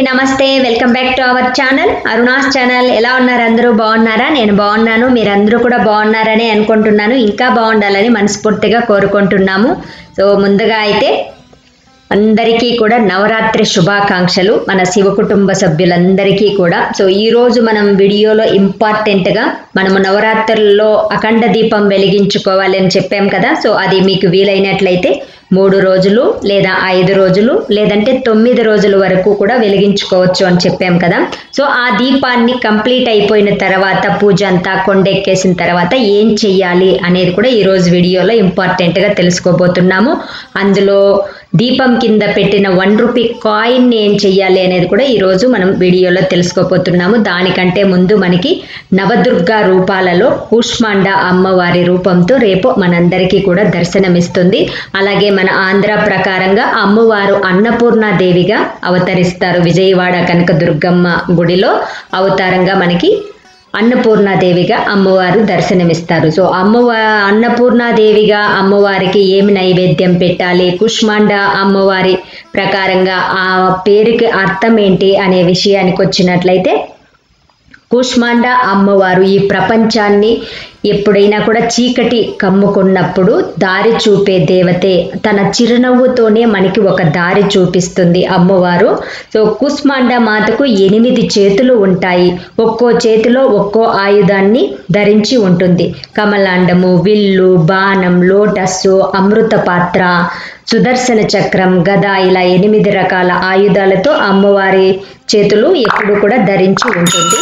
నమస్తే welcome back to our channel Aruna's channel ఎలా ఉన్నారు అందరూ బాగున్నారా నేను బాగున్నాను మీరందరూ కూడా బాగున్నారని అనుకుంటున్నాను ఇంకా బాగుండాలని మనస్ఫూర్తిగా కోరుకుంటున్నాము సో ముందుగా అయితే అందరికీ కూడా నవరాత్రి శుభాకాంక్షలు మన శివ కుటుంబ సభ్యులందరికీ కూడా సో ఈ రోజు మనం వీడియోలో ఇంపార్టెంట్ గా మనము నవరాత్రుల్లో అఖండ దీపం వెలిగించుకోవాలి అని చెప్పాం కదా సో అది మీకు వీలైనట్లయితే మూడు రోజులు లేదా ఐదు రోజులు లేదంటే తొమ్మిది రోజుల వరకు కూడా వెలిగించుకోవచ్చు అని చెప్పాం కదా సో ఆ దీపాన్ని కంప్లీట్ అయిపోయిన తర్వాత పూజ అంతా కొండెక్కేసిన తర్వాత ఏం చెయ్యాలి అనేది కూడా ఈ రోజు వీడియోలో ఇంపార్టెంట్గా తెలుసుకోబోతున్నాము అందులో దీపం కింద పెట్టిన వన్ రూపీ కాయిన్ ఏం చెయ్యాలి అనేది కూడా ఈరోజు మనం వీడియోలో తెలుసుకోబోతున్నాము దానికంటే ముందు మనకి నవదుర్గా రూపాలలో కూష్మాండ అమ్మవారి రూపంతో రేపు మనందరికీ కూడా దర్శనమిస్తుంది అలాగే మన ఆంధ్ర ప్రకారంగా అమ్మవారు అన్నపూర్ణాదేవిగా అవతరిస్తారు విజయవాడ కనక దుర్గమ్మ గుడిలో అవతారంగా మనకి అన్నపూర్ణాదేవిగా అమ్మవారు దర్శనమిస్తారు సో అమ్మవా అన్నపూర్ణాదేవిగా అమ్మవారికి ఏమి నైవేద్యం పెట్టాలి కుష్మాండ అమ్మవారి ప్రకారంగా ఆ పేరుకి అర్థం ఏంటి అనే విషయానికి వచ్చినట్లయితే కూష్మాండ అమ్మవారు ఈ ప్రపంచాన్ని ఎప్పుడైనా కూడా చీకటి కమ్ముకున్నప్పుడు దారి చూపే దేవతే తన చిరునవ్వుతోనే మనకి ఒక దారి చూపిస్తుంది అమ్మవారు సో కుష్మాండ మాతకు ఎనిమిది చేతులు ఉంటాయి ఒక్కో చేతిలో ఒక్కో ఆయుధాన్ని ధరించి ఉంటుంది కమలాండము విల్లు బాణం లోటస్సు అమృత పాత్ర సుదర్శన చక్రం గద ఇలా ఎనిమిది రకాల ఆయుధాలతో అమ్మవారి చేతులు ఎప్పుడు కూడా ధరించి ఉంటుంది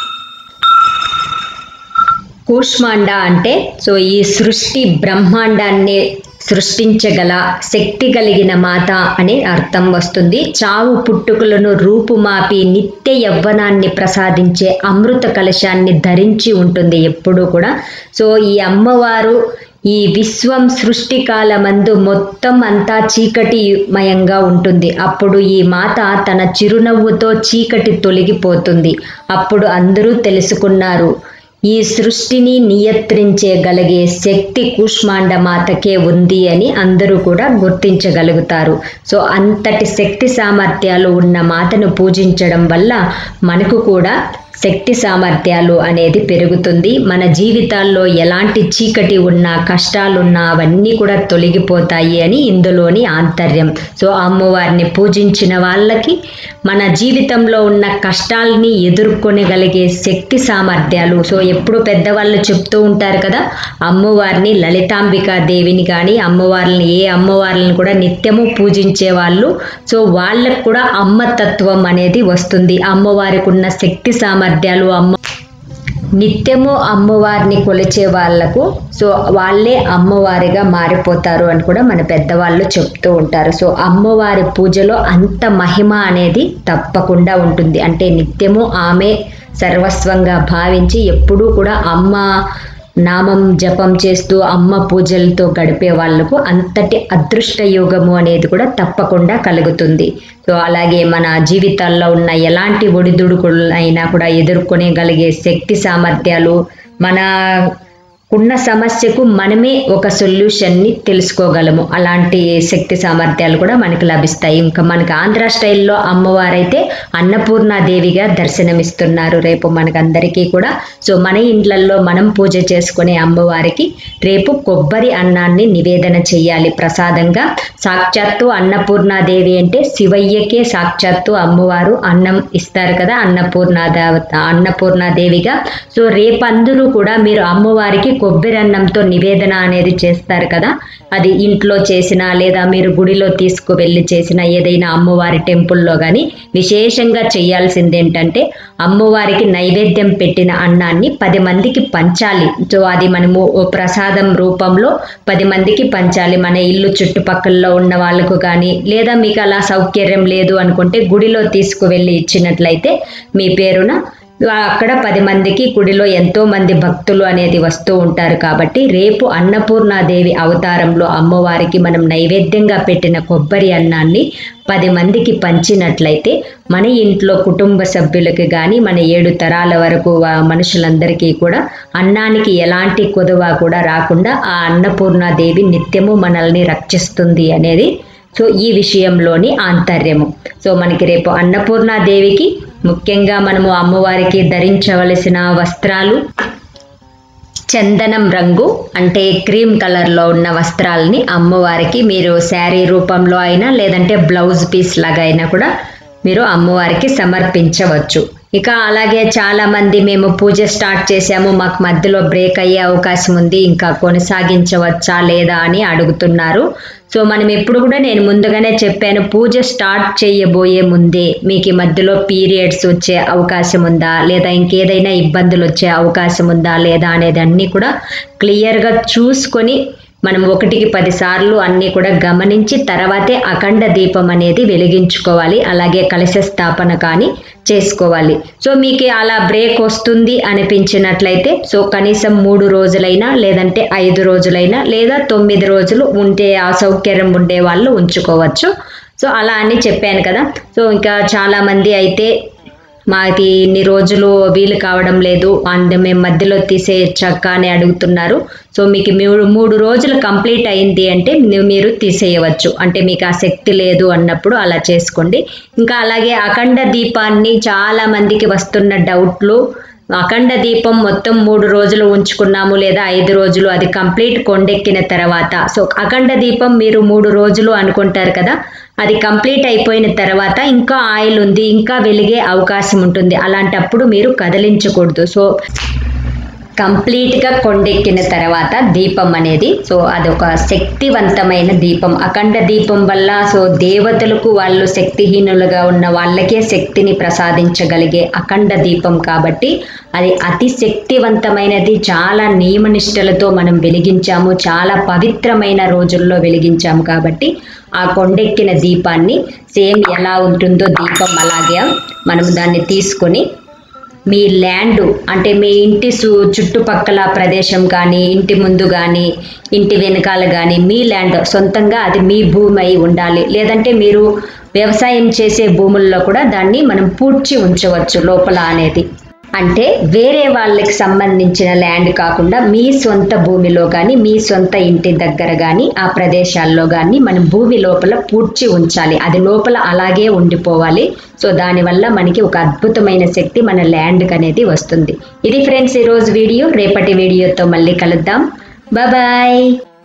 కూష్మాండ అంటే సో ఈ సృష్టి బ్రహ్మాండాన్ని సృష్టించగల శక్తి కలిగిన మాత అనే అర్థం వస్తుంది చావు పుట్టుకలను రూపుమాపి నిత్య యవ్వనాన్ని ప్రసాదించే అమృత కలశాన్ని ధరించి ఉంటుంది ఎప్పుడూ కూడా సో ఈ అమ్మవారు ఈ విశ్వం సృష్టి కాలమందు మొత్తం అంతా చీకటిమయంగా ఉంటుంది అప్పుడు ఈ మాత తన చిరునవ్వుతో చీకటి తొలగిపోతుంది అప్పుడు అందరూ తెలుసుకున్నారు ఈ సృష్టిని నియంత్రించగలిగే శక్తి కూష్మాండ మాతకే ఉంది అని అందరూ కూడా గుర్తించగలుగుతారు సో అంతటి శక్తి సామర్థ్యాలు ఉన్న మాతను పూజించడం వల్ల మనకు కూడా శక్తి సామర్థ్యాలు అనేది పెరుగుతుంది మన జీవితాల్లో ఎలాంటి చీకటి ఉన్నా కష్టాలున్నా అవన్నీ కూడా తొలగిపోతాయి అని ఇందులోని ఆంతర్యం సో అమ్మవారిని పూజించిన వాళ్ళకి మన జీవితంలో ఉన్న కష్టాలని ఎదుర్కొనగలిగే శక్తి సామర్థ్యాలు సో ఎప్పుడు పెద్దవాళ్ళు చెప్తూ ఉంటారు కదా అమ్మవారిని లలితాంబికా దేవిని కానీ అమ్మవారిని ఏ అమ్మవారిని కూడా నిత్యము పూజించే వాళ్ళు సో వాళ్ళకు కూడా అమ్మతత్వం అనేది వస్తుంది అమ్మవారికి ఉన్న శక్తి సామర్థ్యాలు అమ్మ నిత్యము అమ్మవారిని కొలిచే వాళ్లకు సో వాళ్ళే అమ్మవారిగా మారిపోతారు అని కూడా మన పెద్దవాళ్ళు చెప్తూ ఉంటారు సో అమ్మవారి పూజలో అంత మహిమ అనేది తప్పకుండా ఉంటుంది అంటే నిత్యము ఆమె సర్వస్వంగా భావించి ఎప్పుడూ కూడా అమ్మ నామం జపం చేస్తూ అమ్మ పూజలతో గడిపే వాళ్లకు అంతటి అదృష్ట యోగము అనేది కూడా తప్పకుండా కలుగుతుంది సో అలాగే మన జీవితాల్లో ఉన్న ఎలాంటి ఒడిదుడుకులైనా కూడా ఎదుర్కొనేగలిగే శక్తి సామర్థ్యాలు మన ఉన్న సమస్యకు మనమే ఒక సొల్యూషన్ని తెలుసుకోగలము అలాంటి శక్తి సామర్థ్యాలు కూడా మనకు లభిస్తాయి ఇంకా మనకి ఆంధ్ర స్టైల్లో అమ్మవారైతే అన్నపూర్ణాదేవిగా దర్శనమిస్తున్నారు రేపు మనకందరికీ కూడా సో మన ఇండ్లల్లో మనం పూజ చేసుకునే అమ్మవారికి రేపు కొబ్బరి అన్నాన్ని నివేదన చేయాలి ప్రసాదంగా సాక్షాత్తు అన్నపూర్ణాదేవి అంటే శివయ్యకే సాక్షాత్తు అమ్మవారు అన్నం ఇస్తారు కదా అన్నపూర్ణాదేవత అన్నపూర్ణాదేవిగా సో రేపందరూ కూడా మీరు అమ్మవారికి కొబ్బరి అన్నంతో నివేదన అనేది చేస్తారు కదా అది ఇంట్లో చేసిన లేదా మీరు గుడిలో తీసుకువెళ్ళి చేసిన ఏదైనా అమ్మవారి టెంపుల్లో కానీ విశేషంగా చేయాల్సింది ఏంటంటే అమ్మవారికి నైవేద్యం పెట్టిన అన్నాన్ని పది మందికి పంచాలి సో అది మనము ఓ ప్రసాదం రూపంలో పది మందికి పంచాలి మన ఇల్లు చుట్టుపక్కల ఉన్న వాళ్ళకు కానీ లేదా మీకు అలా సౌకర్యం లేదు అనుకుంటే గుడిలో తీసుకువెళ్ళి ఇచ్చినట్లయితే మీ పేరున అక్కడ పది మందికి గుడిలో ఎంతో మంది భక్తులు అనేది వస్తూ ఉంటారు కాబట్టి రేపు అన్నపూర్ణాదేవి అవతారంలో అమ్మవారికి మనం నైవేద్యంగా పెట్టిన కొబ్బరి అన్నాన్ని పది మందికి పంచినట్లయితే మన ఇంట్లో కుటుంబ సభ్యులకి కానీ మన ఏడు తరాల వరకు మనుషులందరికీ కూడా అన్నానికి ఎలాంటి కొదువ కూడా రాకుండా ఆ అన్నపూర్ణాదేవి నిత్యము మనల్ని రక్షిస్తుంది అనేది సో ఈ విషయంలోని ఆంతర్యము సో మనకి రేపు అన్నపూర్ణాదేవికి ముఖ్యంగా మనము అమ్మవారికి ధరించవలసిన వస్త్రాలు చందనం రంగు అంటే క్రీమ్ కలర్లో ఉన్న వస్త్రాలని అమ్మవారికి మీరు శారీ రూపంలో అయినా లేదంటే బ్లౌజ్ పీస్ లాగా అయినా కూడా మీరు అమ్మవారికి సమర్పించవచ్చు ఇక అలాగే చాలా మంది మేము పూజ స్టార్ట్ చేసాము మాకు మధ్యలో బ్రేక్ అయ్యే అవకాశం ఉంది ఇంకా కొనసాగించవచ్చా లేదా అని అడుగుతున్నారు సో మనం ఎప్పుడు కూడా నేను ముందుగానే చెప్పాను పూజ స్టార్ట్ చేయబోయే ముందే మీకు ఈ మధ్యలో పీరియడ్స్ వచ్చే అవకాశం ఉందా లేదా ఇంకేదైనా ఇబ్బందులు వచ్చే అవకాశం ఉందా లేదా అనేది అన్నీ కూడా క్లియర్గా చూసుకొని మనం ఒకటికి పది సార్లు అన్నీ కూడా గమనించి తర్వాతే అఖండ దీపం అనేది వెలిగించుకోవాలి అలాగే కలశ స్థాపన కానీ చేసుకోవాలి సో మీకు అలా బ్రేక్ వస్తుంది అనిపించినట్లయితే సో కనీసం మూడు రోజులైనా లేదంటే ఐదు రోజులైనా లేదా తొమ్మిది రోజులు ఉంటే అసౌకర్యం ఉండే వాళ్ళు ఉంచుకోవచ్చు సో అలా అని చెప్పాను కదా సో ఇంకా చాలామంది అయితే మాది ఇన్ని రోజులు వీలు కావడం లేదు అండ్ మేము మధ్యలో తీసేయచ్చక్క అని అడుగుతున్నారు సో మీకు మూడు మూడు రోజులు కంప్లీట్ అయింది అంటే మీ- మీరు తీసేయవచ్చు అంటే మీకు ఆ శక్తి లేదు అన్నప్పుడు అలా చేసుకోండి ఇంకా అలాగే అఖండ దీపాన్ని చాలా మందికి వస్తున్న డౌట్లు అఖండ దీపం మొత్తం మూడు రోజులు ఉంచుకున్నాము లేదా ఐదు రోజులు అది కంప్లీట్ కొండెక్కిన తర్వాత సో అఖండ దీపం మీరు మూడు రోజులు అనుకుంటారు కదా అది కంప్లీట్ అయిపోయిన తర్వాత ఇంకా ఆయిల్ ఉంది ఇంకా వెలిగే అవకాశం ఉంటుంది అలాంటప్పుడు మీరు కదిలించకూడదు సో కంప్లీట్గా కొండెక్కిన తర్వాత దీపం అనేది సో అదొక శక్తివంతమైన దీపం అఖండ దీపం వల్ల సో దేవతలకు వాళ్ళు శక్తిహీనులుగా ఉన్న వాళ్ళకే శక్తిని ప్రసాదించగలిగే అఖండ దీపం కాబట్టి అది అతి శక్తివంతమైనది చాలా నియమనిష్టలతో మనం వెలిగించాము చాలా పవిత్రమైన రోజుల్లో వెలిగించాము కాబట్టి ఆ కొండెక్కిన దీపాన్ని సేమ్ ఎలా ఉంటుందో దీపం అలాగే మనం దాన్ని తీసుకొని మీ ల్యాండ్ అంటే మీ ఇంటి సు చుట్టుపక్కల ప్రదేశం కానీ ఇంటి ముందు కానీ ఇంటి వెనకాల కానీ మీ ల్యాండ్ సొంతంగా అది మీ భూమి అయి ఉండాలి లేదంటే మీరు వ్యవసాయం చేసే భూముల్లో కూడా దాన్ని మనం పూడ్చి ఉంచవచ్చు లోపల అనేది అంటే వేరే వాళ్ళకి సంబంధించిన ల్యాండ్ కాకుండా మీ సొంత భూమిలో కానీ మీ సొంత ఇంటి దగ్గర కానీ ఆ ప్రదేశాల్లో కానీ మనం భూమి లోపల పూడ్చి ఉంచాలి అది లోపల అలాగే ఉండిపోవాలి సో దానివల్ల మనకి ఒక అద్భుతమైన శక్తి మన ల్యాండ్కి అనేది వస్తుంది ఇది ఫ్రెండ్స్ ఈరోజు వీడియో రేపటి వీడియోతో మళ్ళీ కలుద్దాం బాయ్